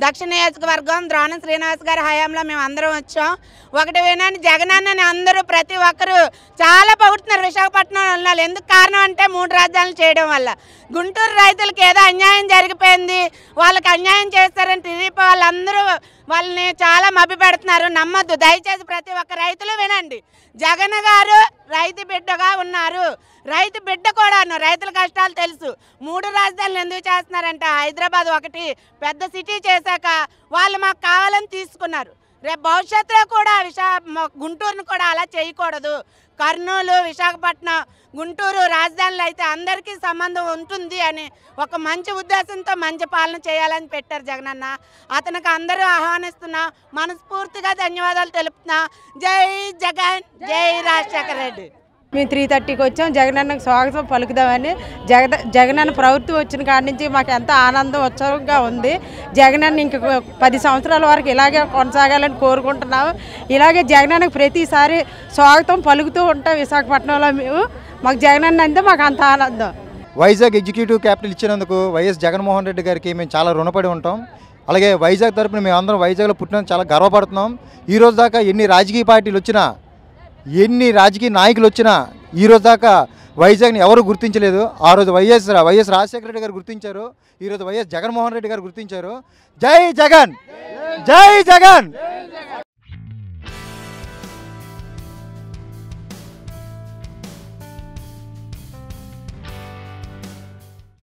దక్షిణ నియోజకవర్గం ద్రోణ శ్రీనివాస్ గారి హయాంలో మేము అందరం వచ్చాం ఒకటి వినండి జగనన్నని అందరూ ప్రతి ఒక్కరూ చాలా పొగుడుతున్నారు విశాఖపట్నంలో ఉన్న వాళ్ళు. ఎందుకు కారణం అంటే మూడు రాజధానులు చేయడం వల్ల గుంటూరు రైతులకు ఏదో అన్యాయం జరిగిపోయింది వాళ్ళకి అన్యాయం చేస్తారని టీడీపీ వాళ్ళందరూ వాళ్ళని చాలా మభ్య పెడుతున్నారు నమ్మద్దు దయచేసి ప్రతి ఒక్క రైతులు వినండి జగన్ గారు రైతు బిడ్డగా ఉన్నారు రైతు బిడ్డ కూడాను రైతుల కష్టాలు తెలుసు మూడు రాజధానులు ఎందుకు చేస్తున్నారంటే హైదరాబాద్ ఒకటి పెద్ద సిటీ చేశాక వాళ్ళు మాకు కావాలని తీసుకున్నారు రేపు భవిష్యత్తులో కూడా విశా మ- గుంటూరును కూడా అలా చేయకూడదు కర్నూలు విశాఖపట్నం గుంటూరు రాజధానులు అయితే అందరికీ సంబంధం ఉంటుంది అని ఒక మంచి ఉద్దేశంతో మంచి పాలన చేయాలని పెట్టారు జగనన్న అతనికి అందరూ ఆహ్వానిస్తున్నా మనస్ఫూర్తిగా ధన్యవాదాలు తెలుపుతున్నా జై జగన్ జై రాజశేఖర రెడ్డి మేము త్రీ థర్టీకి వచ్చాం జగనన్నకు స్వాగతం పలుకుదామని జగద జగనన్న ప్రభుత్వం వచ్చిన కాడి నుంచి మాకు ఎంత ఆనందం ఉత్సవంగా ఉంది జగనన్న ఇంక పది సంవత్సరాల వరకు ఇలాగే కొనసాగాలని కోరుకుంటున్నాము ఇలాగే జగనన్నకు ప్రతిసారి స్వాగతం పలుకుతూ ఉంటాం విశాఖపట్నంలో మేము మాకు జగనన్న అంటే మాకు అంత ఆనందం వైజాగ్ ఎగ్జిక్యూటివ్ క్యాపిటల్ ఇచ్చినందుకు వైఎస్ జగన్మోహన్ రెడ్డి గారికి మేము చాలా రుణపడి ఉంటాం అలాగే వైజాగ్ తరపున మేము అందరం వైజాగ్లో పుట్టినందుకు చాలా గర్వపడుతున్నాం ఈ రోజు దాకా ఎన్ని రాజకీయ పార్టీలు వచ్చినా ఎన్ని రాజకీయ నాయకులు వచ్చినా ఈ రోజు దాకా వైజాగ్ని ఎవరు గుర్తించలేదు ఆ రోజు వైఎస్ వైఎస్ రాజశేఖర రెడ్డి గారు గుర్తించారు ఈరోజు వైఎస్ జగన్మోహన్ రెడ్డి గారు గుర్తించారు జై జగన్ జై జగన్